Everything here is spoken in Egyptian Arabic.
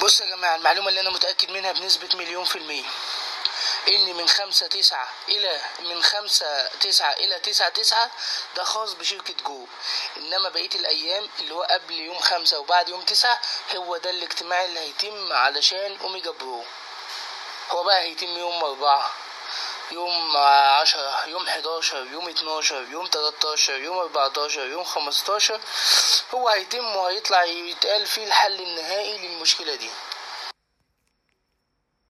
بص يا جماعة المعلومة اللي أنا متأكد منها بنسبة مليون في المية إن من خمسة تسعة إلى من خمسة تسعة إلى تسعة تسعة ده خاص بشركة جو إنما بقية الأيام اللي هو قبل يوم خمسة وبعد يوم تسعة هو ده الاجتماع اللي هيتم علشان أوميجا برو هو بقى هيتم يوم أربعة يوم عشرة يوم حداشر يوم اتناشر يوم تلاتاشر يوم أربعتاشر يوم خمستاشر هو هيتم وهيطلع يتقال فيه الحل النهائي للمشكلة دي